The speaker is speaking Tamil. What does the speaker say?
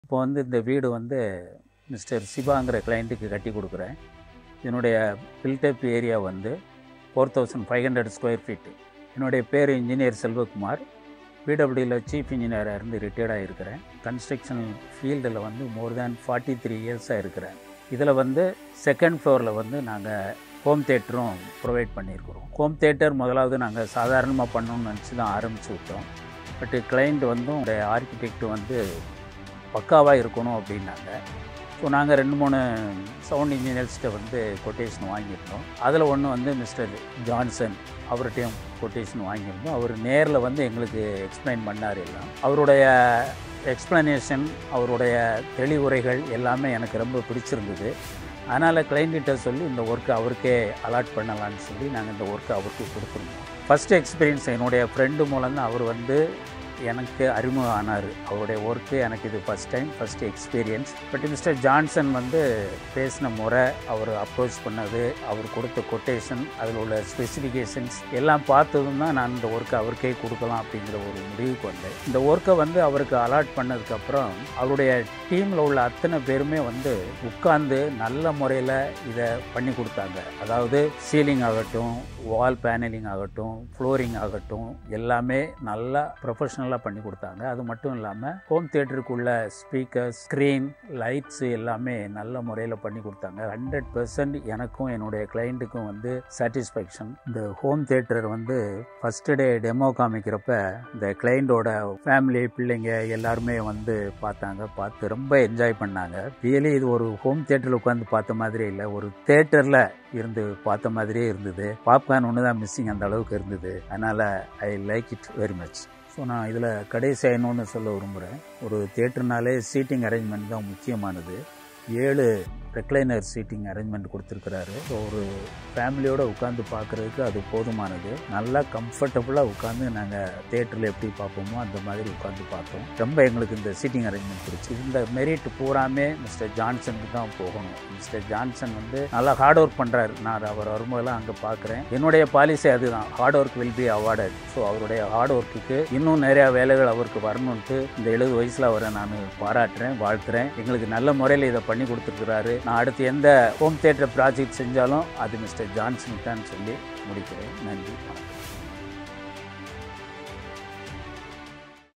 இப்போ வந்து இந்த வீடு வந்து மிஸ்டர் சிவாங்கிற கிளைண்ட்டுக்கு கட்டி கொடுக்குறேன் இதனுடைய பில்டப் ஏரியா வந்து four thousand five hundred square feet என்னுடைய பேர் இன்ஜினியர் செல்வகுமார் பிடபிள்யூவில் சீஃப் இன்ஜினியராக இருந்து ரிட்டையர்டாக இருக்கிறேன் கன்ஸ்ட்ரக்ஷன் ஃபீல்டில் வந்து மோர் தேன் ஃபார்ட்டி த்ரீ இயர்ஸாக இருக்கிறேன் இதில் வந்து செகண்ட் ஃப்ளோரில் வந்து நாங்கள் ஹோம் தேட்டரும் ப்ரொவைட் பண்ணியிருக்கிறோம் ஹோம் தேட்டர் முதலாவது நாங்கள் சாதாரணமாக பண்ணணும்னு நினச்சி தான் ஆரம்பித்து விட்டோம் பட்டு கிளைண்ட் வந்து உடைய ஆர்கிடெக்ட் வந்து பக்காவாக இருக்கணும் அப்படின்னாங்க ஸோ நாங்கள் ரெண்டு மூணு சவுண்ட் இன்ஜினியர்ஸ்கிட்ட வந்து கொட்டேஷன் வாங்கியிருந்தோம் அதில் ஒன்று வந்து மிஸ்டர் ஜான்சன் அவர்கிட்டையும் கொட்டேஷன் வாங்கியிருந்தோம் அவர் நேரில் வந்து எங்களுக்கு எக்ஸ்பிளைன் பண்ணார் எல்லாம் அவருடைய எக்ஸ்ப்ளனேஷன் அவருடைய தெளிவுரைகள் எல்லாமே எனக்கு ரொம்ப பிடிச்சிருந்தது அதனால் கிளைண்ட்டிட்ட சொல்லி இந்த ஒர்க்கை அவருக்கே அலாட் பண்ணலான்னு சொல்லி நாங்கள் இந்த ஒர்க்கை அவருக்கு கொடுத்துருந்தோம் ஃபஸ்ட்டு எக்ஸ்பீரியன்ஸ் என்னுடைய ஃப்ரெண்டு மூலம் தான் அவர் வந்து எனக்கு அறிமுகம் ஆனார் அவருடைய ஒர்க்கு எனக்கு இது first time first experience but mister Johnson வந்து பேசின முறை அவர் அப்ரோச் பண்ணது அவர் கொடுத்த கொட்டேஷன் அதில் உள்ள ஸ்பெசிஃபிகேஷன்ஸ் எல்லாம் பார்த்ததும் தான் நான் இந்த ஒர்க்கை அவருக்கே கொடுக்கலாம் அப்படிங்கிற ஒரு முடிவுக்கு வந்தேன் இந்த ஒர்க்கை வந்து அவருக்கு அலாட் பண்ணதுக்கப்புறம் அவருடைய டீமில் உள்ள அத்தனை பேருமே வந்து உட்கார்ந்து நல்ல முறையில் இதை பண்ணி கொடுத்தாங்க அதாவது சீலிங் ஆகட்டும் வால் பேனலிங் ஆகட்டும் ஃப்ளோரிங் ஆகட்டும் எல்லாமே நல்லா ப்ரொஃபஷ்னலாக பண்ணி கொடுத்தாங்க அது மட்டும் இல்லாமல் ஹோம் தியேட்டருக்குள்ள ஸ்பீக்கர் ஸ்க்ரீன் லைட்ஸ் எல்லாமே நல்ல முறையில் பண்ணி கொடுத்தாங்க ஹண்ட்ரட் பர்சன்ட் எனக்கும் என்னுடைய கிளைண்ட்டுக்கும் வந்து சாட்டிஸ்ஃபேக்ஷன் இந்த ஹோம் தியேட்டர் வந்து ஃபஸ்ட்டு டே டெமோ காமிக்கிறப்ப இந்த கிளைண்டோட ஃபேமிலி பிள்ளைங்க எல்லாருமே வந்து பார்த்தாங்க பார்த்து ரொம்ப என்ஜாய் பண்ணாங்க ரியலி இது ஒரு ஹோம் தியேட்டரில் உட்காந்து பார்த்த மாதிரி இல்லை ஒரு தேட்டரில் இருந்து பார்த்த மாதிரியே இருந்தது பாப்கார்ன் ஒன்று தான் மிஸ்ஸிங் அந்த அளவுக்கு இருந்தது அதனால் I like it very much so நான் இதில் கடைசியாக இன்னொன்று சொல்ல விரும்புகிறேன் ஒரு தேட்டர்னாலே சீட்டிங் அரேஞ்ச்மெண்ட் தான் முக்கியமானது ஏழு ரெக்ளைனர் சீட்டிங் அரேஞ்ச்மெண்ட் கொடுத்துருக்கிறாரு ஸோ ஒரு ஃபேமிலியோடு உட்காந்து பார்க்குறதுக்கு அது போதுமானது நல்லா கம்ஃபர்டபுளாக உட்காந்து நாங்கள் தேட்டரில் எப்படி பார்ப்போமோ அந்த மாதிரி உட்காந்து பார்த்தோம் ரொம்ப எங்களுக்கு இந்த சீட்டிங் அரேஞ்ச்மெண்ட் பிடிச்சி இந்த மெரிட் பூராமே மிஸ்டர் ஜான்சனுக்கு தான் போகணும் மிஸ்டர் ஜான்சன் வந்து நல்லா ஹார்ட் ஒர்க் பண்ணுறாரு நான் அவர் வரும்போதெல்லாம் அங்கே பார்க்குறேன் என்னுடைய பாலிசி அதுதான் hard work will be awarded so அவருடைய ஹார்ட் ஒர்க்குக்கு இன்னும் நிறையா வேலைகள் அவருக்கு வரணுன்ட்டு இந்த எழுபது வயசில் அவரை நான் பாராட்டுறேன் வாழ்த்துறேன் எங்களுக்கு நல்ல முறையில் இதை பண்ணி கொடுத்துருக்கிறாரு நான் அடுத்து எந்த ஹோம் தியேட்டர் ப்ராஜெக்ட் செஞ்சாலும் அது மிஸ்டர் ஜான்சன் தான் சொல்லி முடிக்கிறேன் நன்றி வணக்கம்